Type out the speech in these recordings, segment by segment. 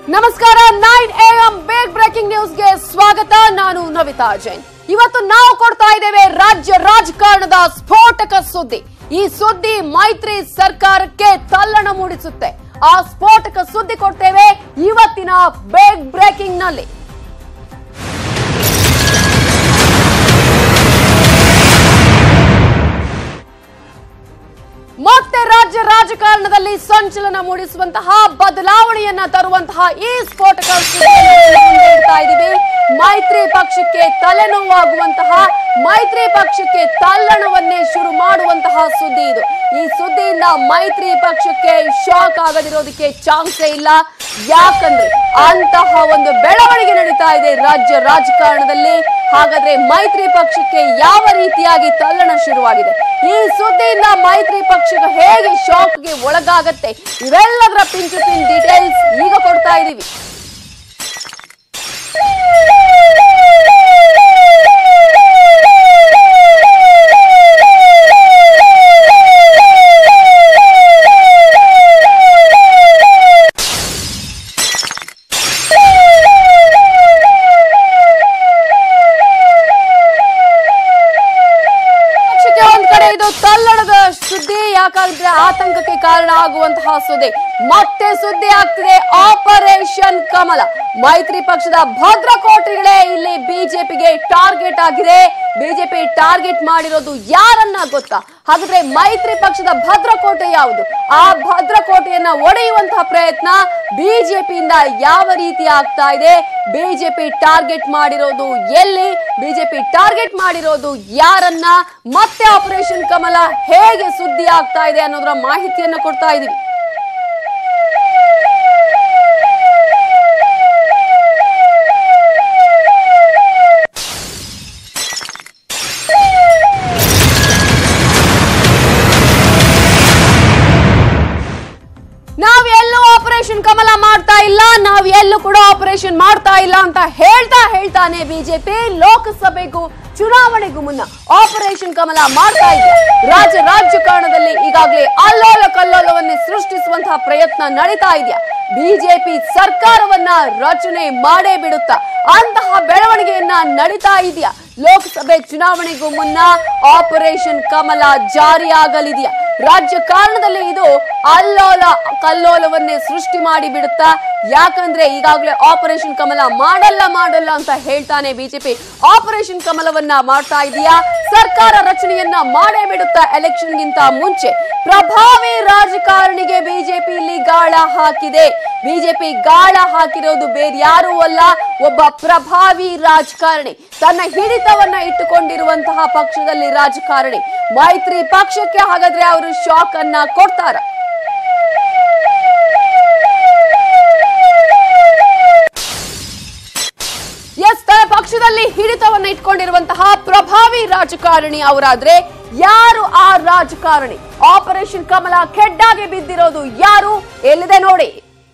ನಮಸ್ಕಾರ nine M big breaking ನ್ಯೂಸ್ಗೆ ಸ್ವಾಗತ ನಾನು ನವಿತಾ ಜೈನ್ ಇವತ್ತು ನಾವು ಕೊಡ್ತಾ ಇದ್ದೇವೆ ರಾಜ್ಯ ರಾಜಕಾರಣದ ಸ್ಫೋಟಕ ಸುದ್ದಿ ಈ ಸುದ್ದಿ ಮೈತ್ರಿ ಸರ್ಕಾರಕ್ಕೆ ತಲ್ಲಣ ಮೂಡಿಸುತ್ತೆ ಆ ಸ್ಫೋಟಕ ಸುದ್ದಿ ಕೊಡ್ತೇವೆ ಇವತ್ತಿನ ಬಿಗ್ ಬ್ರೇಕಿಂಗ್ ನಲ್ಲಿ ಮತ್ತೆ ರಾಜ್ಯ ರಾಜಕಾರಣದಲ್ಲಿ ಸಂಚಲನ ಮೂಡಿಸುವಂತಹ ಬದಲಾವಣೆಯನ್ನ ತರುವಂತಹ ಈ ಸ್ಫೋಟಕ ಸುದ್ದಿಯನ್ನು ಮುಂದೆ ಇಡ್ತಾ ಇದ್ದೀವಿ ಮೈತ್ರಿ ಪಕ್ಷಕ್ಕೆ ತಲೆನೋವಾಗುವಂತಹ ಮೈತ್ರಿ ಪಕ್ಷಕ್ಕೆ ತಲ್ಲಣವನ್ನೇ ಶುರು ಮಾಡುವಂತಹ ಸುದ್ದಿ ಇದು ಈ ಸುದ್ದಿಯಿಂದ ಮೈತ್ರಿ ಪಕ್ಷಕ್ಕೆ ಶಾಕ್ ಆಗದಿರೋದಕ್ಕೆ ಚಾನ್ಸೇ ಇಲ್ಲ ಯಾಕಂದ್ರೆ ಅಂತಹ ಒಂದು ಬೆಳವಣಿಗೆ ನಡೀತಾ ಇದೆ ರಾಜ್ಯ ರಾಜಕಾರಣದಲ್ಲಿ ಹಾಗಾದ್ರೆ ಮೈತ್ರಿ ಪಕ್ಷಕ್ಕೆ ಯಾವ ರೀತಿಯಾಗಿ ತಲ್ಲಣ ಶುರುವಾಗಿದೆ ಈ ಸುದ್ದಿಯಿಂದ ಮೈತ್ರಿ ಪಕ್ಷಕ್ಕೆ ಹೇಗೆ ಶಾಕ್ಗೆ ಒಳಗಾಗತ್ತೆ ಇವೆಲ್ಲದರ ಪಿನ್ ಟು ಪಿನ್ ಡೀಟೇಲ್ಸ್ ಈಗ ಕೊಡ್ತಾ ಇದೀವಿ ಪಕ್ಷಕ್ಕೆ ಒಂದ್ ಕಡೆ ಇದು ತಲ್ಲಣದ ಸುದ್ದಿ ಯಾಕಂದ್ರೆ ಆತಂಕಕ್ಕೆ ಕಾರಣ ಆಗುವಂತಹ ಸುದ್ದಿ ಮತ್ತೆ ಸುದ್ದಿ ಆಗ್ತಿದೆ ಆಪರೇಷನ್ ಕಮಲ ಮೈತ್ರಿ ಪಕ್ಷದ ಭದ್ರಕೋಟೆಗಳೇ ಇಲ್ಲಿ ಬಿಜೆಪಿಗೆ ಟಾರ್ಗೆಟ್ ಆಗಿದೆ ಬಿಜೆಪಿ ಟಾರ್ಗೆಟ್ ಮಾಡಿರೋದು ಯಾರನ್ನ ಗೊತ್ತಾ ಹಾಗಾದ್ರೆ ಮೈತ್ರಿ ಪಕ್ಷದ ಭದ್ರಕೋಟೆ ಯಾವುದು ಆ ಭದ್ರಕೋಟೆಯನ್ನ ಒಡೆಯುವಂತಹ ಪ್ರಯತ್ನ ಬಿಜೆಪಿಯಿಂದ ಯಾವ ರೀತಿ ಆಗ್ತಾ ಇದೆ ಬಿಜೆಪಿ ಟಾರ್ಗೆಟ್ ಮಾಡಿರೋದು ಎಲ್ಲಿ ಬಿಜೆಪಿ ಟಾರ್ಗೆಟ್ ಮಾಡಿರೋದು ಯಾರನ್ನ ಮತ್ತೆ ಆಪರೇಷನ್ ಕಮಲ ಹೇಗೆ ಸುದ್ದಿ ಆಗ್ತಾ ಇದೆ ಅನ್ನೋದರ ಮಾಹಿತಿಯನ್ನ ಕೊಡ್ತಾ ಇದೀವಿ ನಾವ್ ಎಲ್ಲೂ ಆಪರೇಷನ್ ಕಮಲ ಮಾಡ್ತಾ ಇಲ್ಲ ನಾವ್ ಎಲ್ಲೂ ಕೂಡ ಆಪರೇಷನ್ ಮಾಡ್ತಾ ಇಲ್ಲ ಅಂತ ಹೇಳ್ತಾ ಹೇಳ್ತಾನೆ ಬಿಜೆಪಿ ಲೋಕಸಭೆಗೂ ಚುನಾವಣೆಗೂ ಮುನ್ನ ಆಪರೇಷನ್ ಕಮಲ ಮಾಡ್ತಾ ಇದೆ ರಾಜ್ಯ ರಾಜಕಾರಣದಲ್ಲಿ ಈಗಾಗಲೇ ಅಲ್ಲೋಲ ಕಲ್ಲೋಲವನ್ನೇ ಸೃಷ್ಟಿಸುವಂತಹ ಪ್ರಯತ್ನ ನಡೀತಾ ಇದೆಯಾ ಬಿಜೆಪಿ ಸರ್ಕಾರವನ್ನ ರಚನೆ ಮಾಡೇ ಬಿಡುತ್ತಾ ಅಂತಹ ಬೆಳವಣಿಗೆಯನ್ನ ನಡೀತಾ ಇದೆಯಾ ಲೋಕಸಭೆ ಚುನಾವಣೆಗೂ ಮುನ್ನ ಆಪರೇಷನ್ ಕಮಲ ಜಾರಿಯಾಗಲಿದೆಯಾ ರಾಜಕಾರಣದಲ್ಲಿ ಇದು ಅಲ್ಲೋಲ ಕಲ್ಲೋಲವನ್ನೇ ಸೃಷ್ಟಿ ಮಾಡಿ ಬಿಡುತ್ತಾ ಯಾಕಂದ್ರೆ ಈಗಾಗಲೇ ಆಪರೇಷನ್ ಕಮಲ ಮಾಡಲ್ಲ ಮಾಡಲ್ಲ ಅಂತ ಹೇಳ್ತಾನೆ ಬಿಜೆಪಿ ಆಪರೇಷನ್ ಕಮಲವನ್ನ ಮಾಡ್ತಾ ಇದೆಯಾ ಸರ್ಕಾರ ರಚನೆಯನ್ನ ಮಾಡೇ ಬಿಡುತ್ತಾ ಎಲೆಕ್ಷನ್ ಗಿಂತ ಮುಂಚೆ ಪ್ರಭಾವಿ ರಾಜಕಾರಣಿಗೆ ಬಿಜೆಪಿ ಇಲ್ಲಿ ಗಾಳ ಹಾಕಿದೆ ಬಿಜೆಪಿ ಗಾಳ ಹಾಕಿರೋದು ಬೇರೆ ಯಾರೂ ಅಲ್ಲ ಒಬ್ಬ ಪ್ರಭಾವಿ ರಾಜಕಾರಣಿ ತನ್ನ ಹಿಡಿತವನ್ನ ಇಟ್ಟುಕೊಂಡಿರುವಂತಹ ಪಕ್ಷದಲ್ಲಿ ರಾಜಕಾರಣಿ ಮೈತ್ರಿ ಪಕ್ಷಕ್ಕೆ ಹಾಗಾದ್ರೆ ಅವರು ಶಾಕ್ ಅನ್ನ ಕೊಡ್ತಾರ ಎಸ್ ತನ್ನ ಪಕ್ಷದಲ್ಲಿ ಹಿಡಿತವನ್ನ ಇಟ್ಕೊಂಡಿರುವಂತಹ ಪ್ರಭಾವಿ ರಾಜಕಾರಣಿ ಅವರಾದ್ರೆ ಯಾರು ಆ ರಾಜಕಾರಣಿ ಆಪರೇಷನ್ ಕಮಲ ಕೆಡ್ಡಾಗೆ ಬಿದ್ದಿರೋದು ಯಾರು ಎಲ್ಲಿದೆ ನೋಡಿ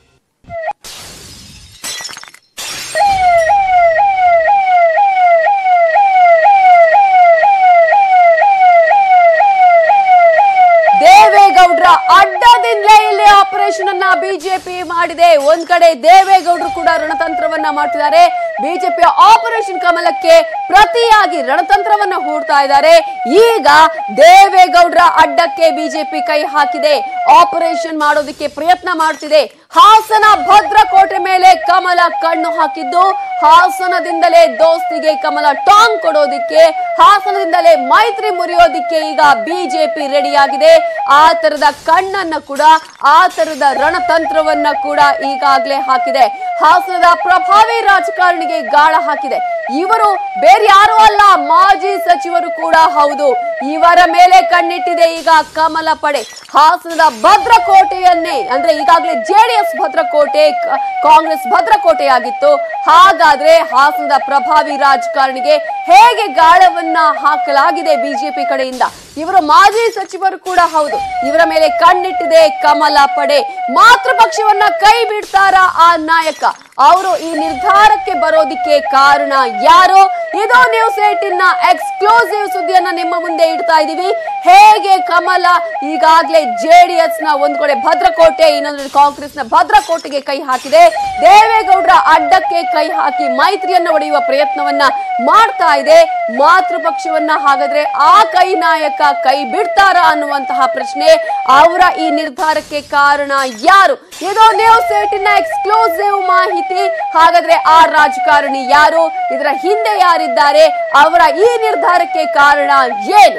ದೇವೇಗೌಡರ ಅಡ್ಡದಿಂದಲೇ ಇಲ್ಲಿ ಆಪರೇಷನ್ ಅನ್ನ ಬಿಜೆಪಿ ಮಾಡಿದೆ ಒಂದ್ ಕಡೆ ದೇವೇಗೌಡರು ಕೂಡ ರಣತಂತ್ರವನ್ನ ಮಾಡ್ತಿದ್ದಾರೆ ಬಿಜೆಪಿಯ ಆಪರೇಷನ್ ಕಮಲಕ್ಕೆ ಪ್ರತಿಯಾಗಿ ರಣತಂತ್ರವನ್ನ ಹೂಡ್ತಾ ಇದ್ದಾರೆ ಈಗ ದೇವೇಗೌಡರ ಅಡ್ಡಕ್ಕೆ ಬಿಜೆಪಿ ಕೈ ಹಾಕಿದೆ ಆಪರೇಷನ್ ಮಾಡೋದಕ್ಕೆ ಪ್ರಯತ್ನ ಮಾಡ್ತಿದೆ ಹಾಸನ ಭದ್ರಕೋಟೆ ಮೇಲೆ ಕಮಲ ಕಣ್ಣು ಹಾಕಿದ್ದು ಹಾಸನದಿಂದಲೇ ದೋಸ್ತಿಗೆ ಕಮಲ ಟಾಂಗ್ ಕೊಡೋದಿಕ್ಕೆ ಹಾಸನದಿಂದಲೇ ಮೈತ್ರಿ ಮುರಿಯೋದಿಕ್ಕೆ ಈಗ ಬಿಜೆಪಿ ರೆಡಿಯಾಗಿದೆ ಆ ತರದ ಕಣ್ಣನ್ನ ಕೂಡ ಆ ತರದ ರಣತಂತ್ರವನ್ನ ಕೂಡ ಈಗಾಗಲೇ ಹಾಕಿದೆ ಹಾಸನದ ಪ್ರಭಾವಿ ರಾಜಕಾರಣಿಗೆ ಗಾಳ ಹಾಕಿದೆ ಇವರು ಬೇರೆ ಯಾರೂ ಅಲ್ಲ ಮಾಜಿ ಸಚಿವರು ಕೂಡ ಹೌದು ಇವರ ಮೇಲೆ ಕಣ್ಣಿಟ್ಟಿದೆ ಈಗ ಕಮಲ ಪಡೆ ಹಾಸನದ ಭದ್ರಕೋಟೆಯನ್ನೇ ಅಂದ್ರೆ ಈಗಾಗಲೇ ಜೆಡಿಎಸ್ ಭದ್ರಕೋಟೆ ಕ- ಕಾಂಗ್ರೆಸ್ ಭದ್ರಕೋಟೆಯಾಗಿತ್ತು ಹಾಗಾದ್ರೆ ಹಾಸನದ ಪ್ರಭಾವಿ ರಾಜಕಾರಣಿಗೆ ಹೇಗೆ ಗಾಳವನ್ನ ಹಾಕಲಾಗಿದೆ ಬಿಜೆಪಿ ಕಡೆಯಿಂದ ಇವರು ಮಾಜಿ ಸಚಿವರು ಕೂಡ ಹೌದು ಇವರ ಮೇಲೆ ಕಣ್ಣಿಟ್ಟಿದೆ ಕಮಲ ಪಡೆ ಮಾತೃಪಕ್ಷವನ್ನ ಕೈ ಬಿಡ್ತಾರ ಆ ನಾಯಕ ಅವರು ಈ ನಿರ್ಧಾರಕ್ಕೆ ಬರೋದಿಕ್ಕೆ ಕಾರಣ ಯಾರು ಇದು ನ್ಯೂಸ್ ಏಟಿನ ಎಕ್ಸ್ಕ್ಲೂಸಿವ್ ಸುದ್ದಿಯನ್ನ ನಿಮ್ಮ ಮುಂದೆ ಮುಂದೆ ಇಡ್ತಾ ಇದೀವಿ ಹೇಗೆ ಕಮಲ ಈಗಾಗಲೇ ಜೆಡಿಎಸ್ ನ ಒಂದು ಕಡೆ ಭದ್ರಕೋಟೆ ಇನ್ನೊಂದು ಕಾಂಗ್ರೆಸ್ ನ ಭದ್ರಕೋಟೆಗೆ ಕೈ ಹಾಕಿದೆ ದೇವೇಗೌಡರ ಅಡ್ಡಕ್ಕೆ ಕೈ ಹಾಕಿ ಮೈತ್ರಿಯನ್ನ ಒಡೆಯುವ ಪ್ರಯತ್ನವನ್ನ ಮಾಡ್ತಾ ಇದೆ ಮಾತೃಪಕ್ಷವನ್ನ ಹಾಗಾದ್ರೆ ಆ ಕೈ ನಾಯಕ ಕೈ ಬಿಡ್ತಾರಾ ಅನ್ನುವಂತಹ ಪ್ರಶ್ನೆ ಅವರ ಈ ನಿರ್ಧಾರಕ್ಕೆ ಕಾರಣ ಯಾರು ಇದು ನ್ಯೂಸ್ ಏಟಿನ ಎಕ್ಸ್ಕ್ಲೂಸಿವ್ ಮಾಹಿತಿ ಹಾಗಾದ್ರೆ ಆ ರಾಜಕಾರಣಿ ಯಾರು ಇದರ ಹಿಂದೆ ಯಾರಿದ್ದಾರೆ ಅವರ ಈ ನಿರ್ಧಾರಕ್ಕೆ ಕಾರಣ ಏನು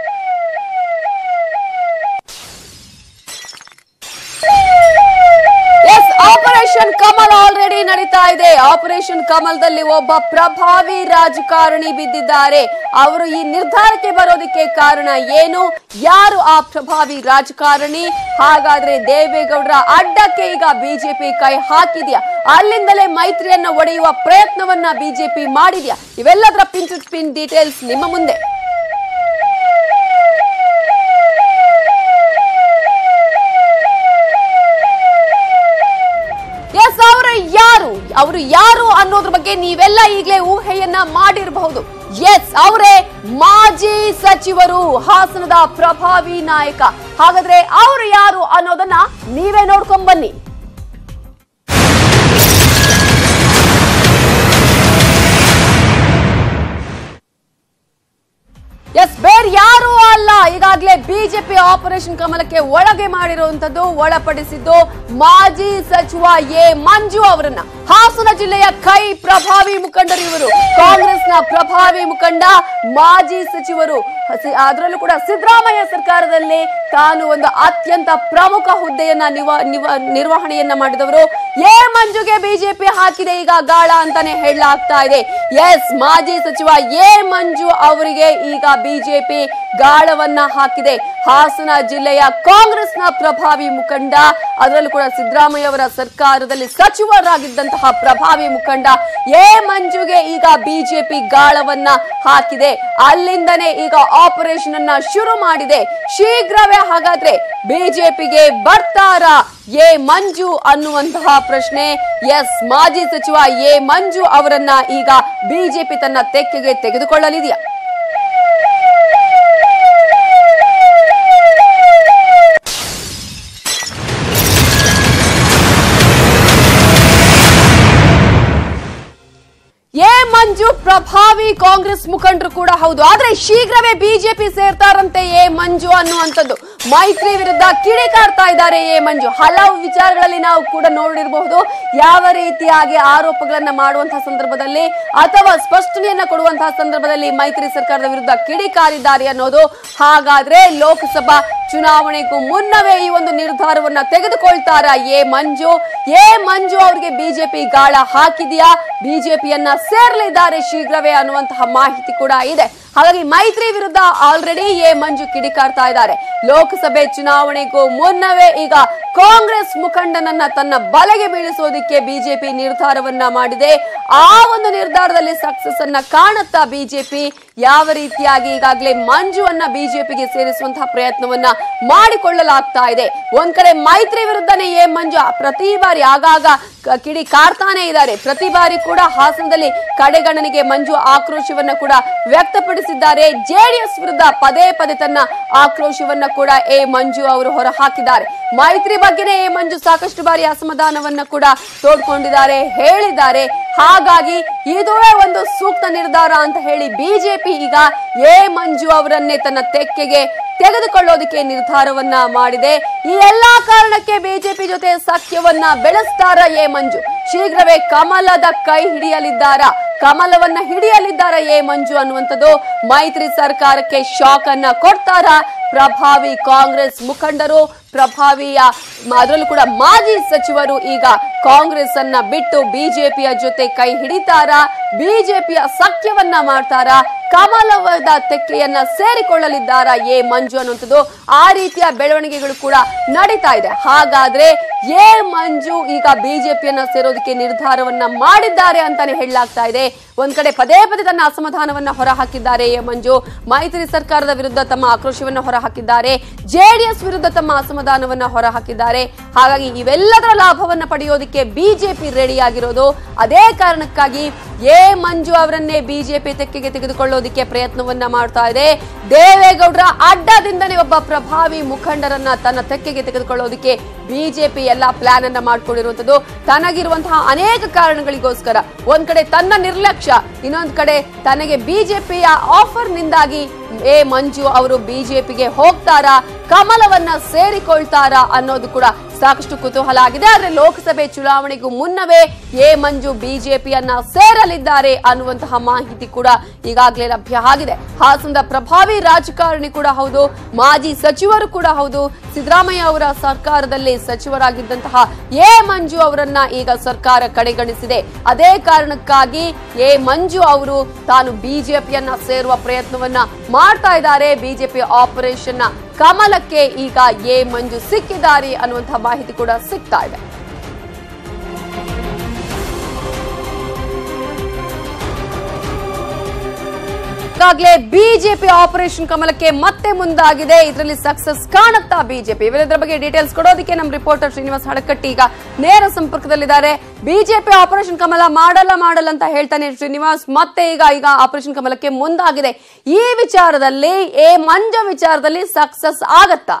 ಎಸ್ ಆಪರೇಷನ್ ಕಮಲ್ ಆಲ್ರೆಡಿ ನಡೀತಾ ಇದೆ ಆಪರೇಷನ್ ಕಮಲ್ದಲ್ಲಿ ಒಬ್ಬ ಪ್ರಭಾವಿ ರಾಜಕಾರಣಿ ಬಿದ್ದಿದ್ದಾರೆ ಅವರು ಈ ನಿರ್ಧಾರಕ್ಕೆ ಬರೋದಕ್ಕೆ ಕಾರಣ ಏನು ಯಾರು ಆ ಪ್ರಭಾವಿ ರಾಜಕಾರಣಿ ಹಾಗಾದ್ರೆ ದೇವೇಗೌಡರ ಅಡ್ಡಕ್ಕೆ ಈಗ ಬಿಜೆಪಿ ಕೈ ಹಾಕಿದ್ಯಾ ಅಲ್ಲಿಂದಲೇ ಮೈತ್ರಿಯನ್ನ ಒಡೆಯುವ ಪ್ರಯತ್ನವನ್ನ ಬಿಜೆಪಿ ಮಾಡಿದ್ಯಾ ಇವೆಲ್ಲದರ ಪಿನ್ ಟು ಪಿನ್ ಡೀಟೇಲ್ಸ್ ನಿಮ್ಮ ಮುಂದೆ ಎಸ್ ಅವರು ಯಾರು ಅವರು ಯಾರು ಅನ್ನೋದ್ರ ಬಗ್ಗೆ ನೀವೆಲ್ಲ ಈಗಲೇ ಊಹೆಯನ್ನ ಮಾಡಿರಬಹುದು ಎಸ್ ಅವರೇ ಮಾಜಿ ಸಚಿವರು ಹಾಸನದ ಪ್ರಭಾವಿ ನಾಯಕ ಹಾಗಾದ್ರೆ ಅವರು ಯಾರು ಅನ್ನೋದನ್ನ ನೀವೇ ನೋಡ್ಕೊಂಡ್ ಬನ್ನಿ ಎಸ್ ಬೇರೆ ಯಾರು ಅಲ್ಲ ಈಗಾಗಲೇ ಬಿಜೆಪಿ ಆಪರೇಷನ್ ಕಮಲಕ್ಕೆ ಒಳಗೆ ಮಾಡಿರುವಂತದ್ದು ಒಳಪಡಿಸಿದ್ದು ಮಾಜಿ ಸಚಿವ ಎ ಮಂಜು ಅವರನ್ನ ಹಾಸನ ಜಿಲ್ಲೆಯ ಕೈ ಪ್ರಭಾವಿ ಮುಖಂಡರು ಇವರು ಕಾಂಗ್ರೆಸ್ನ ಪ್ರಭಾವಿ ಮುಖಂಡ ಮಾಜಿ ಸಚಿವರು ಹಸಿ- ಅದರಲ್ಲೂ ಕೂಡ ಸಿದ್ದರಾಮಯ್ಯ ಸರ್ಕಾರದಲ್ಲಿ ತಾನು ಒಂದು ಅತ್ಯಂತ ಪ್ರಮುಖ ಹುದ್ದೆಯನ್ನ ನಿವ- ನಿವ- ನಿರ್ವಹಣೆಯನ್ನ ಮಾಡಿದವರು ಎ ಮಂಜುಗೆ ಬಿಜೆಪಿ ಹಾಕಿದೆ ಈಗ ಗಾಳ ಅಂತಾನೆ ಹೇಳಲಾಗ್ತಾ ಇದೆ ಎಸ್ ಮಾಜಿ ಸಚಿವ ಎ ಮಂಜು ಅವರಿಗೆ ಈಗ ಬಿಜೆಪಿ ಗಾಳವನ್ನ ಹಾಕಿದೆ ಹಾಸನ ಜಿಲ್ಲೆಯ ಕಾಂಗ್ರೆಸ್ನ ಪ್ರಭಾವಿ ಮುಖಂಡ ಅದರಲ್ಲೂ ಕೂಡ ಸಿದ್ದರಾಮಯ್ಯ ಅವರ ಸರ್ಕಾರದಲ್ಲಿ ಸಚಿವರಾಗಿದ್ದಂತಹ ಪ್ರಭಾವಿ ಮುಖಂಡ ಎ ಮಂಜುಗೆ ಈಗ ಬಿಜೆಪಿ ಗಾಳವನ್ನ ಹಾಕಿದೆ ಅಲ್ಲಿಂದನೇ ಈಗ ಆಪರೇಷನ್ ಅನ್ನ ಶುರು ಮಾಡಿದೆ ಶೀಘ್ರವೇ ಹಾಗಾದ್ರೆ ಬಿಜೆಪಿಗೆ ಬರ್ತಾರಾ ಎ ಮಂಜು ಅನ್ನುವಂತಹ ಪ್ರಶ್ನೆ ಎಸ್ ಮಾಜಿ ಸಚಿವ ಎ ಮಂಜು ಅವರನ್ನ ಈಗ ಬಿಜೆಪಿ ತನ್ನ ತೆಕ್ಕೆಗೆ ತೆಗೆದುಕೊಳ್ಳಲಿದೆಯಾ ಎ ಮಂಜು ಪ್ರಭಾವಿ ಕಾಂಗ್ರೆಸ್ ಮುಖಂಡರು ಕೂಡ ಹೌದು ಆದ್ರೆ ಶೀಘ್ರವೇ ಬಿಜೆಪಿ ಸೇರ್ತಾರಂತೆ ಎ ಮಂಜು ಅನ್ನುವಂಥದ್ದು ಮೈತ್ರಿ ವಿರುದ್ಧ ಕಿಡಿಕಾರ್ತಾ ಇದ್ದಾರೆ ಎ ಮಂಜು ಹಲವು ವಿಚಾರಗಳಲ್ಲಿ ನಾವು ಕೂಡ ನೋಡಿರಬಹುದು ಯಾವ ರೀತಿಯಾಗಿ ಆರೋಪಗಳನ್ನ ಮಾಡುವಂತಹ ಸಂದರ್ಭದಲ್ಲಿ ಅಥವಾ ಸ್ಪಷ್ಟನೆಯನ್ನ ಕೊಡುವಂತಹ ಸಂದರ್ಭದಲ್ಲಿ ಮೈತ್ರಿ ಸರ್ಕಾರದ ವಿರುದ್ಧ ಕಿಡಿಕಾರಿದ್ದಾರೆ ಅನ್ನೋದು ಹಾಗಾದ್ರೆ ಲೋಕಸಭಾ ಚುನಾವಣೆಗೂ ಮುನ್ನವೇ ಈ ಒಂದು ನಿರ್ಧಾರವನ್ನ ತೆಗೆದುಕೊಳ್ತಾರ ಎ ಮಂಜು ಎ ಮಂಜು ಅವರಿಗೆ ಬಿಜೆಪಿ ಗಾಳ ಹಾಕಿದ್ಯಾ ಬಿಜೆಪಿಯನ್ನ ಸೇರ್ಲಿದ್ದಾರೆ ಶೀಘ್ರವೇ ಅನ್ನುವಂತಹ ಮಾಹಿತಿ ಕೂಡ ಇದೆ ಹಾಗಾಗಿ ಮೈತ್ರಿ ವಿರುದ್ಧ ಆಲ್ರೆಡಿ ಎ ಮಂಜು ಕಿಡಿಕಾರ್ತಾ ಇದ್ದಾರೆ ಲೋಕಸಭೆ ಚುನಾವಣೆಗೂ ಮುನ್ನವೇ ಈಗ ಕಾಂಗ್ರೆಸ್ ಮುಖಂಡನನ್ನ ತನ್ನ ಬಲೆಗೆ ಬೀಳಿಸೋದಕ್ಕೆ ಬಿಜೆಪಿ ನಿರ್ಧಾರವನ್ನ ಮಾಡಿದೆ ಆ ಒಂದು ನಿರ್ಧಾರದಲ್ಲಿ ಸಕ್ಸಸ್ ಅನ್ನ ಕಾಣುತ್ತಾ ಬಿಜೆಪಿ ಯಾವ ರೀತಿಯಾಗಿ ಈಗಾಗಲೇ ಮಂಜುವನ್ನ ಬಿಜೆಪಿಗೆ ಸೇರಿಸುವಂತಹ ಪ್ರಯತ್ನವನ್ನ ಮಾಡಿಕೊಳ್ಳಲಾಗ್ತಾ ಇದೆ ಒಂದ್ ಕಡೆ ಮೈತ್ರಿ ವಿರುದ್ಧನೇ ಎ ಮಂಜು ಪ್ರತಿ ಬಾರಿ ಆಗಾಗ ಕ- ಕಿಡಿ ಕಾರ್ತಾನೆ ಇದ್ದಾರೆ ಪ್ರತಿ ಬಾರಿ ಕೂಡ ಹಾಸನದಲ್ಲಿ ಕಡೆಗಣನೆಗೆ ಮಂಜು ಆಕ್ರೋಶವನ್ನ ಕೂಡ ವ್ಯಕ್ತಪಡಿಸಿದ್ದಾರೆ ಜೆಡಿಎಸ್ ವಿರುದ್ಧ ಪದೇ ಪದೇ ತನ್ನ ಆಕ್ರೋಶವನ್ನ ಕೂಡ ಎ ಮಂಜು ಅವರು ಹೊರ ಹಾಕಿದ್ದಾರೆ ಮೈತ್ರಿ ಬಗ್ಗೆನೇ ಎ ಮಂಜು ಸಾಕಷ್ಟು ಬಾರಿ ಅಸಮಾಧಾನವನ್ನ ಕೂಡ ತೋಡ್ಕೊಂಡಿದ್ದಾರೆ ಹೇಳಿದ್ದಾರೆ ಹಾಗಾಗಿ ಇದುವೇ ಒಂದು ಸೂಕ್ತ ನಿರ್ಧಾರ ಅಂತ ಹೇಳಿ ಬಿಜೆಪಿ ಈಗ ಎ ಮಂಜು ಅವರನ್ನೇ ತನ್ನ ತೆಕ್ಕೆಗೆ ತೆಗೆದುಕೊಳ್ಳೋದಕ್ಕೆ ನಿರ್ಧಾರವನ್ನ ಮಾಡಿದೆ ಈ ಎಲ್ಲಾ ಕಾರಣಕ್ಕೆ ಬಿಜೆಪಿ ಜೊತೆ ಸಖ್ಯವನ್ನ ಬೆಳೆಸ್ತಾರ ಎ ಮಂಜು ಶೀಘ್ರವೇ ಕಮಲದ ಕೈ ಹಿಡಿಯಲಿದ್ದಾರ ಕಮಲವನ್ನ ಹಿಡಿಯಲಿದ್ದಾರ ಎ ಮಂಜು ಅನ್ನುವಂಥದ್ದು ಮೈತ್ರಿ ಸರ್ಕಾರಕ್ಕೆ ಶಾಕ್ ಅನ್ನ ಕೊಡ್ತಾರ ಪ್ರಭಾವಿ ಕಾಂಗ್ರೆಸ್ ಮುಖಂಡರು ಪ್ರಭಾವಿಯ ಅದರಲ್ಲೂ ಕೂಡ ಮಾಜಿ ಸಚಿವರು ಈಗ ಕಾಂಗ್ರೆಸ್ ಅನ್ನ ಬಿಟ್ಟು ಬಿಜೆಪಿಯ ಜೊತೆ ಕೈ ಹಿಡಿತಾರ ಬಿಜೆಪಿಯ ಸಖ್ಯವನ್ನ ಮಾಡ್ತಾರ ಕಮಲವದ ತೆಕ್ಕೆಯನ್ನ ಸೇರಿಕೊಳ್ಳಲಿದ್ದಾರ ಎ ಮಂಜು ಅನ್ನುವಂಥದ್ದು ಆ ರೀತಿಯ ಬೆಳವಣಿಗೆಗಳು ಕೂಡ ನಡೀತಾ ಇದೆ ಹಾಗಾದ್ರೆ ಎ ಮಂಜು ಈಗ ಬಿಜೆಪಿಯನ್ನ ಸೇರೋದಕ್ಕೆ ನಿರ್ಧಾರವನ್ನ ಮಾಡಿದ್ದಾರೆ ಅಂತಾನೆ ಹೇಳಲಾಗ್ತಾ ಇದೆ ಒಂದ್ ಕಡೆ ಪದೇ ಪದೇ ತನ್ನ ಅಸಮಾಧಾನವನ್ನ ಹೊರಹಾಕಿದ್ದಾರೆ ಎ ಮಂಜು ಮೈತ್ರಿ ಸರ್ಕಾರದ ವಿರುದ್ಧ ತಮ್ಮ ಆಕ್ರೋಶವನ್ನ ಹೊರಹಾಕಿದ್ದಾರೆ ಜೆಡಿಎಸ್ ವಿರುದ್ಧ ತಮ್ಮ ಅಸಮಾಧಾನವನ್ನ ಹೊರಹಾಕಿದ್ದಾರೆ ಹಾಗಾಗಿ ಇವೆಲ್ಲದರ ಲಾಭವನ್ನ ಪಡೆಯೋದಕ್ಕೆ ಬಿಜೆಪಿ ರೆಡಿ ಆಗಿರೋದು ಅದೇ ಕಾರಣಕ್ಕಾಗಿ ಎ ಮಂಜು ಅವರನ್ನೇ ಬಿಜೆಪಿ ತೆಕ್ಕೆಗೆ ತೆಗೆದುಕೊಳ್ಳೋದಕ್ಕೆ ಪ್ರಯತ್ನವನ್ನ ಮಾಡ್ತಾ ಇದೆ ದೇವೇಗೌಡರ ಅಡ್ಡದಿಂದನೇ ಒಬ್ಬ ಪ್ರಭಾವಿ ಮುಖಂಡರನ್ನ ತನ್ನ ತೆಕ್ಕೆಗೆ ತೆಗೆದುಕೊಳ್ಳೋದಕ್ಕೆ ಬಿಜೆಪಿ ಎಲ್ಲಾ ಪ್ಲಾನ್ ಅನ್ನ ಮಾಡ್ಕೊಂಡಿರುವಂತದ್ದು ತನಗಿರುವಂತಹ ಅನೇಕ ಕಾರಣಗಳಿಗೋಸ್ಕರ ಒಂದ್ ಕಡೆ ತನ್ನ ನಿರ್ಲಕ್ಷ್ಯ ಇನ್ನೊಂದ್ ಕಡೆ ತನಗೆ ಬಿಜೆಪಿಯ ಆಫರ್ ನಿಂದಾಗಿ ಎ ಮಂಜು ಅವರು ಬಿಜೆಪಿಗೆ ಹೋಗ್ತಾರಾ ಕಮಲವನ್ನ ಸೇರಿಕೊಳ್ತಾರಾ ಅನ್ನೋದು ಕೂಡ ಸಾಕಷ್ಟು ಕುತೂಹಲ ಆಗಿದೆ ಆದ್ರೆ ಲೋಕಸಭೆ ಚುನಾವಣೆಗೂ ಮುನ್ನವೇ ಎ ಮಂಜು ಬಿಜೆಪಿಯನ್ನ ಸೇರಲಿದ್ದಾರೆ ಅನ್ನುವಂತಹ ಮಾಹಿತಿ ಕೂಡ ಈಗಾಗಲೇ ಲಭ್ಯ ಆಗಿದೆ ಹಾಸನದ ಪ್ರಭಾವಿ ರಾಜಕಾರಣಿ ಕೂಡ ಹೌದು ಮಾಜಿ ಸಚಿವರು ಕೂಡ ಹೌದು ಸಿದ್ದರಾಮಯ್ಯ ಅವರ ಸರ್ಕಾರದಲ್ಲಿ ಸಚಿವರಾಗಿದ್ದಂತಹ ಎ ಮಂಜು ಅವರನ್ನ ಈಗ ಸರ್ಕಾರ ಕಡೆಗಣಿಸಿದೆ ಅದೇ ಕಾರಣಕ್ಕಾಗಿ ಎ ಮಂಜು ಅವರು ತಾನು ಬಿಜೆಪಿಯನ್ನ ಸೇರುವ ಪ್ರಯತ್ನವನ್ನ ಮಾಡ್ತಾ ಇದ್ದಾರೆ ಬಿಜೆಪಿ ಆಪರೇಷನ್ ನ ಕಮಲಕ್ಕೆ ಈಗ ಎ ಮಂಜು ಸಿಕ್ಕಿದ್ದಾರೆ ಅನ್ನುವಂತಹ ಮಾಹಿತಿ ಕೂಡ ಸಿಗ್ತಾ ಇದೆ ಈಗಾಗಲೇ ಬಿಜೆಪಿ ಆಪರೇಷನ್ ಕಮಲಕ್ಕೆ ಮತ್ತೆ ಮುಂದಾಗಿದೆ ಇದರಲ್ಲಿ ಸಕ್ಸಸ್ ಕಾಣುತ್ತಾ ಬಿಜೆಪಿ ಇವೆಲ್ಲದರ ಬಗ್ಗೆ ಡೀಟೇಲ್ಸ್ ಕೊಡೋದಕ್ಕೆ ನಮ್ಮ ರಿಪೋರ್ಟರ್ ಶ್ರೀನಿವಾಸ್ ಹಡಕಟ್ಟಿ ಈಗ ನೇರ ಸಂಪರ್ಕದಲ್ಲಿದ್ದಾರೆ ಬಿಜೆಪಿ ಆಪರೇಷನ್ ಕಮಲ ಮಾಡಲ್ಲ ಮಾಡಲ್ಲ ಅಂತ ಹೇಳ್ತಾನೆ ಶ್ರೀನಿವಾಸ್ ಮತ್ತೆ ಈಗ ಈಗ ಆಪರೇಷನ್ ಕಮಲಕ್ಕೆ ಮುಂದಾಗಿದೆ ಈ ವಿಚಾರದಲ್ಲಿ ಎ ಮಂಜ ವಿಚಾರದಲ್ಲಿ ಸಕ್ಸಸ್ ಆಗತ್ತಾ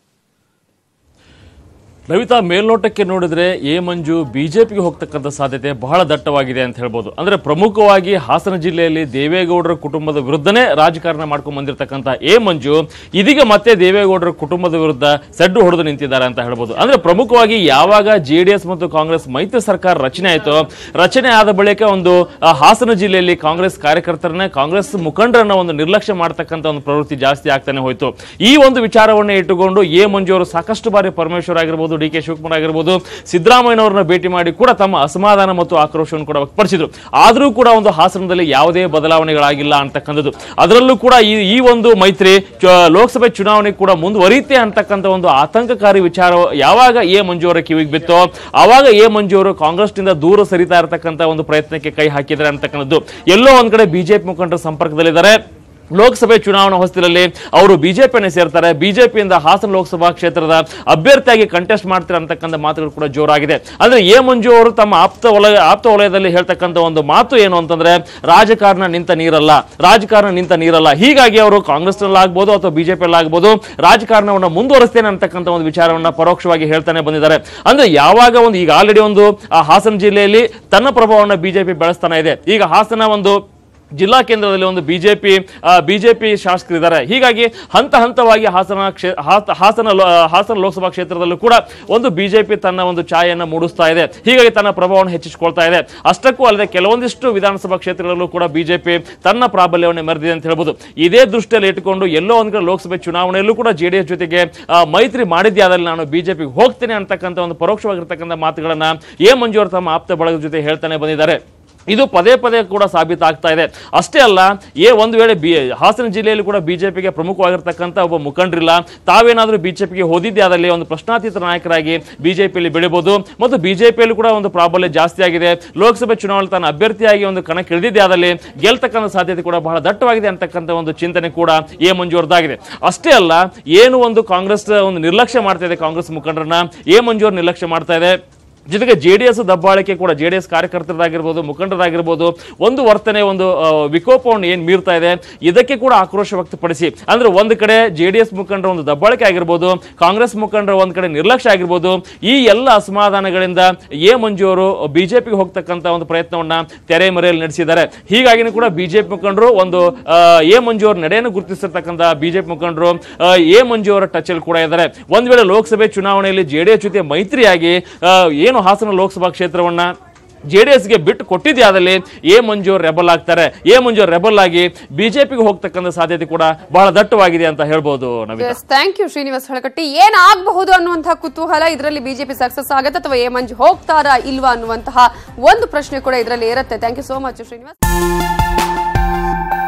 ರವಿತಾ ಮೇಲ್ನೋಟಕ್ಕೆ ನೋಡಿದ್ರೆ ಎ ಮಂಜು ಬಿಜೆಪಿಗೆ ಹೋಗ್ತಕ್ಕಂಥ ಸಾಧ್ಯತೆ ಬಹಳ ದಟ್ಟವಾಗಿದೆ ಅಂತ ಹೇಳ್ಬೋದು ಅಂದ್ರೆ ಪ್ರಮುಖವಾಗಿ ಹಾಸನ ಜಿಲ್ಲೆಯಲ್ಲಿ ದೇವೇಗೌಡರ ಕುಟುಂಬದ ವಿರುದ್ಧನೇ ರಾಜಕಾರಣ ಮಾಡ್ಕೊಂಡು ಬಂದಿರತಕ್ಕಂಥ ಎ ಮಂಜು ಇದೀಗ ಮತ್ತೆ ದೇವೇಗೌಡರ ಕುಟುಂಬದ ವಿರುದ್ಧ ಸಡ್ಡು ಹೊಡೆದು ನಿಂತಿದ್ದಾರೆ ಅಂತ ಹೇಳ್ಬೋದು ಅಂದ್ರೆ ಪ್ರಮುಖವಾಗಿ ಯಾವಾಗ ಜೆಡಿಎಸ್ ಮತ್ತು ಕಾಂಗ್ರೆಸ್ ಮೈತ್ರಿ ಸರ್ಕಾರ ರಚನೆ ಆಯಿತು ರಚನೆ ಆದ ಬಳಿಕ ಒಂದು ಆ, ಹಾಸನ ಜಿಲ್ಲೆಯಲ್ಲಿ ಕಾಂಗ್ರೆಸ್ ಕಾರ್ಯಕರ್ತರನ್ನ ಕಾಂಗ್ರೆಸ್ ಮುಖಂಡರನ್ನ ಒಂದು ನಿರ್ಲಕ್ಷ್ಯ ಮಾಡತಕ್ಕಂಥ ಒಂದು ಪ್ರವೃತ್ತಿ ಜಾಸ್ತಿ ಆಗ್ತಾನೆ ಹೋಯ್ತು ಈ ಒಂದು ವಿಚಾರವನ್ನ ಇಟ್ಟುಕೊಂಡು ಎ ಮಂಜು ಅವರು ಸಾಕಷ್ಟು ಬಾರಿ ಪರಮೇಶ್ವರ್ ಆಗಿರ್ಬೋದು ಡಿ ಕೆ ಶಿವಕುಮಾರ್ ಆಗಿರ್ಬೋದು ಸಿದ್ದರಾಮಯ್ಯನವರನ್ನ ಭೇಟಿ ಮಾಡಿ ಕೂಡ ತಮ್ಮ ಅಸಮಾಧಾನ ಮತ್ತು ಆಕ್ರೋಶವನ್ನು ಕೂಡ ವ್ಯಕ್ತಪಡಿಸಿದ್ರು ಆದರೂ ಕೂಡ ಒಂದು ಹಾಸನದಲ್ಲಿ ಯಾವುದೇ ಬದಲಾವಣೆಗಳಾಗಿಲ್ಲ ಅಂತಕ್ಕಂಥದ್ದು ಅದರಲ್ಲೂ ಕೂಡ ಈ ಈ ಒಂದು ಮೈತ್ರಿ ಚ- ಲೋಕಸಭೆ ಚುನಾವಣೆ ಕೂಡ ಮುಂದುವರಿಯುತ್ತೆ ಅಂತಕ್ಕಂಥ ಒಂದು ಆತಂಕಕಾರಿ ವಿಚಾರ ಯಾವಾಗ ಎ ಮಂಜು ಅವರ ಕಿವಿಗೆ ಬಿತ್ತೋ ಆವಾಗ ಎ ಮಂಜು ಅವರು ಕಾಂಗ್ರೆಸ್ನಿಂದ ದೂರ ಸರಿತಾ ಇರತಕ್ಕಂಥ ಒಂದು ಪ್ರಯತ್ನಕ್ಕೆ ಕೈ ಹಾಕಿದ್ದಾರೆ ಅಂತಕ್ಕಂಥದ್ದು ಎಲ್ಲೋ ಒಂದ್ ಕಡೆ ಬಿಜೆಪಿ ಮುಖಂಡರ ಸಂಪರ್ಕದಲ್ಲಿದ್ದಾರೆ ಲೋಕಸಭೆ ಚುನಾವಣಾ ಹೊಸ್ತಿಲಲ್ಲಿ ಅವರು ಬಿಜೆಪಿಯನ್ನು ಸೇರ್ತಾರೆ ಬಿಜೆಪಿಯಿಂದ ಹಾಸನ ಲೋಕಸಭಾ ಕ್ಷೇತ್ರದ ಅಭ್ಯರ್ಥಿಯಾಗಿ ಕಂಟೆಸ್ಟ್ ಮಾಡ್ತಾರೆ ಅಂತಕ್ಕಂಥ ಮಾತುಗಳು ಕೂಡ ಜೋರಾಗಿದೆ ಅಂದ್ರೆ ಎ ಮಂಜು ಅವರು ತಮ್ಮ ಆಪ್ತ ವಲಯ ಆಪ್ತ ವಲಯದಲ್ಲಿ ಹೇಳ್ತಕ್ಕಂಥ ಒಂದು ಮಾತು ಏನು ಅಂತಂದ್ರೆ ರಾಜಕಾರಣ ನಿಂತ ನೀರಲ್ಲ ರಾಜಕಾರಣ ನಿಂತ ನೀರಲ್ಲ ಹೀಗಾಗಿ ಅವರು ಕಾಂಗ್ರೆಸ್ನಲ್ಲಾಗ್ಬೋದು ಅಥವಾ ಬಿಜೆಪಿಯಲ್ಲಾಗ್ಬೋದು ರಾಜಕಾರಣವನ್ನು ಮುಂದುವರಿಸ್ತೇನೆ ಅಂತಕ್ಕಂಥ ಒಂದು ವಿಚಾರವನ್ನ ಪರೋಕ್ಷವಾಗಿ ಹೇಳ್ತಾನೆ ಬಂದಿದ್ದಾರೆ ಅಂದ್ರೆ ಯಾವಾಗ ಒಂದು ಈಗ ಆಲ್ರೆಡಿ ಒಂದು ಆ ಹಾಸನ ಜಿಲ್ಲೆಯಲ್ಲಿ ತನ್ನ ಪ್ರಭಾವವನ್ನು ಬಿಜೆಪಿ ಬೆಳೆಸ್ತಾನೆ ಇದೆ ಈಗ ಹಾಸನ ಒಂದು ಜಿಲ್ಲಾ ಕೇಂದ್ರದಲ್ಲಿ ಒಂದು ಬಿಜೆಪಿ ಬಿಜೆಪಿ ಶಾಸಕರಿದ್ದಾರೆ ಹೀಗಾಗಿ ಹಂತ ಹಂತವಾಗಿ ಹಾಸನ ಕ್ಷೇ ಹಾಸ- ಹಾಸನ ಲೋ- ಹಾಸನ ಲೋಕಸಭಾ ಕ್ಷೇತ್ರದಲ್ಲೂ ಕೂಡ ಒಂದು ಬಿಜೆಪಿ ತನ್ನ ಒಂದು ಛಾಯೆಯನ್ನು ಮೂಡಿಸ್ತಾ ಇದೆ ಹೀಗಾಗಿ ತನ್ನ ಪ್ರಭಾವವನ್ನು ಹೆಚ್ಚಿಸಿಕೊಳ್ತಾ ಇದೆ ಅಷ್ಟಕ್ಕೂ ಅಲ್ಲದೆ ಕೆಲವೊಂದಿಷ್ಟು ವಿಧಾನಸಭಾ ಕ್ಷೇತ್ರಗಳಲ್ಲೂ ಕೂಡ ಬಿಜೆಪಿ ತನ್ನ ಪ್ರಾಬಲ್ಯವನ್ನು ಮೆರೆದಿದೆ ಅಂತ ಹೇಳ್ಬೋದು ಇದೇ ದೃಷ್ಟಿಯಲ್ಲಿ ಇಟ್ಟುಕೊಂಡು ಎಲ್ಲೋ ಒಂದ್ ಕಡೆ ಲೋಕಸಭೆ ಚುನಾವಣೆಯಲ್ಲೂ ಕೂಡ ಜೆಡಿಎಸ್ ಜೊತೆಗೆ ಆ, ಮೈತ್ರಿ ಮಾಡಿದ್ಯಾದಲ್ಲಿ ನಾನು ಬಿಜೆಪಿಗೆ ಹೋಗ್ತೇನೆ ಅಂತಕ್ಕಂಥ ಒಂದು ಪರೋಕ್ಷವಾಗಿರ್ತಕ್ಕಂಥ ಮಾತುಗಳನ್ನ ಎ ಮಂಜು ಅವರು ತಮ್ಮ ಆಪ್ತ ಬಳಗದ ಜೊತೆ ಹೇಳ್ತಾನೆ ಬಂದಿದ್ದಾರೆ ಇದು ಪದೇ ಪದೇ ಕೂಡ ಸಾಬೀತಾಗ್ತಾ ಇದೆ ಅಷ್ಟೇ ಅಲ್ಲ ಏ ಒಂದು ವೇಳೆ ಬಿ ಹಾಸನ ಜಿಲ್ಲೆಯಲ್ಲಿ ಕೂಡ ಬಿಜೆಪಿಗೆ ಪ್ರಮುಖವಾಗಿರ್ತಕ್ಕಂಥ ಒಬ್ಬ ಮುಖಂಡರಿಲ್ಲ ತಾವೇನಾದರೂ ಬಿಜೆಪಿಗೆ ಹೋದಿದ್ದೆ ಆದಲ್ಲಿ ಒಂದು ಪ್ರಶ್ನಾತೀತ ನಾಯಕರಾಗಿ ಬಿಜೆಪಿಯಲ್ಲಿ ಬೆಳಿಬಹುದು ಮತ್ತು ಬಿಜೆಪಿಯಲ್ಲಿ ಕೂಡ ಒಂದು ಪ್ರಾಬಲ್ಯ ಜಾಸ್ತಿ ಆಗಿದೆ ಲೋಕಸಭೆ ಚುನಾವಣೆ ತನ್ನ ಅಭ್ಯರ್ಥಿಯಾಗಿ ಒಂದು ಕಣಕ್ಕೆ ಇಳಿದಿದ್ದೆ ಆದಲ್ಲಿ ಗೆಲ್ತಕ್ಕಂಥ ಸಾಧ್ಯತೆ ಕೂಡ ಬಹಳ ದಟ್ಟವಾಗಿದೆ ಅಂತಕ್ಕಂಥ ಒಂದು ಚಿಂತನೆ ಕೂಡ ಎ ಮಂಜೂರ್ದಾಗಿದೆ ಅಷ್ಟೇ ಅಲ್ಲ ಏನು ಒಂದು ಕಾಂಗ್ರೆಸ್ ಒಂದು ನಿರ್ಲಕ್ಷ್ಯ ಮಾಡ್ತಾ ಇದೆ ಕಾಂಗ್ರೆಸ್ ಮುಖಂಡರನ್ನ ಎ ಮಂಜೂರ್ ನಿರ್ಲಕ್ಷ್ಯ ಮಾಡ್ತಾ ಇದೆ ಜೊತೆಗೆ ಜೆ ಡಿ ಎಸ್ ದಬ್ಬಾಳಿಕೆ ಕೂಡ ಜೆ ಡಿ ಎಸ್ ಕಾರ್ಯಕರ್ತರಾಗಿರ್ಬೋದು ಮುಖಂಡರಾಗಿರ್ಬೋದು ಒಂದು ವರ್ತನೆ ಒಂದು ಆ, ವಿಕೋಪವನ್ನು ಏನು ಮೀರ್ತಾ ಇದೆ ಇದಕ್ಕೆ ಕೂಡ ಆಕ್ರೋಶ ವ್ಯಕ್ತಪಡಿಸಿ ಅಂದ್ರೆ ಒಂದು ಕಡೆ ಜೆ ಡಿ ಎಸ್ ಮುಖಂಡರ ಒಂದು ದಬ್ಬಾಳಿಕೆ ಆಗಿರ್ಬೋದು ಕಾಂಗ್ರೆಸ್ ಮುಖಂಡರ ಒಂದು ಕಡೆ ನಿರ್ಲಕ್ಷ್ಯ ಆಗಿರ್ಬೋದು ಈ ಎಲ್ಲ ಅಸಮಾಧಾನಗಳಿಂದ ಎ ಮಂಜು ಅವರು ಬಿಜೆಪಿಗೆ ಹೋಗ್ತಕ್ಕಂಥ ಒಂದು ಪ್ರಯತ್ನವನ್ನ ತೆರೆ ಮರೆಯಲ್ಲಿ ನಡೆಸಿದ್ದಾರೆ ಹೀಗಾಗಿ ಕೂಡ ಬಿಜೆಪಿ ಮುಖಂಡರು ಒಂದು ಆ, ಎ ಮಂಜು ಅವರ ನಡೆಯನ್ನು ಗುರುತಿಸಿರ್ತಕ್ಕಂಥ ಬಿಜೆಪಿ ಮುಖಂಡರು ಆ, ಎ ಮಂಜು ಅವರ ಟಚ್ ಅಲ್ಲಿ ಕೂಡ ಇದ್ದಾರೆ ಒಂದ್ ವೇಳೆ ಲೋಕಸಭೆ ಚುನಾವಣೆಯಲ್ಲಿ ಜೆಡಿಎಸ್ ಜೊತೆ ಮೈತ್ರಿಯಾಗಿ ಆ, ಏನು ಹಾಸನ ಲೋಕಸಭಾ ಕ್ಷೇತ್ರವನ್ನ ಜೆಡಿಎಸ್ಗೆ ಬಿಟ್ಟು ಕೊಟ್ಟಿದ್ಯಾದಲ್ಲಿ ಎ ಮಂಜು ರೆಬಲ್ ಆಗ್ತಾರೆ ಎ ಮಂಜು ರೆಬಲ್ ಆಗಿ ಬಿಜೆಪಿಗೆ ಹೋಗ್ತಕ್ಕಂಥ ಸಾಧ್ಯತೆ ಕೂಡ ಬಹಳ ದಟ್ಟವಾಗಿದೆ ಅಂತ ಹೇಳ್ಬೋದು Naveen yes thank you Srinivas Halakatti ಏನ್ ಆಗಬಹುದು ಅನ್ನುವಂತಹ ಕುತೂಹಲ ಇದರಲ್ಲಿ ಬಿಜೆಪಿ ಸಕ್ಸಸ್ ಆಗತ್ತೆ ಅಥವಾ ಎ ಮಂಜು ಹೋಗ್ತಾರಾ ಇಲ್ವಾ ಅನ್ನುವಂತಹ ಒಂದು ಪ್ರಶ್ನೆ ಕೂಡ ಇದರಲ್ಲಿ ಇರುತ್ತೆ thank you so much Srinivas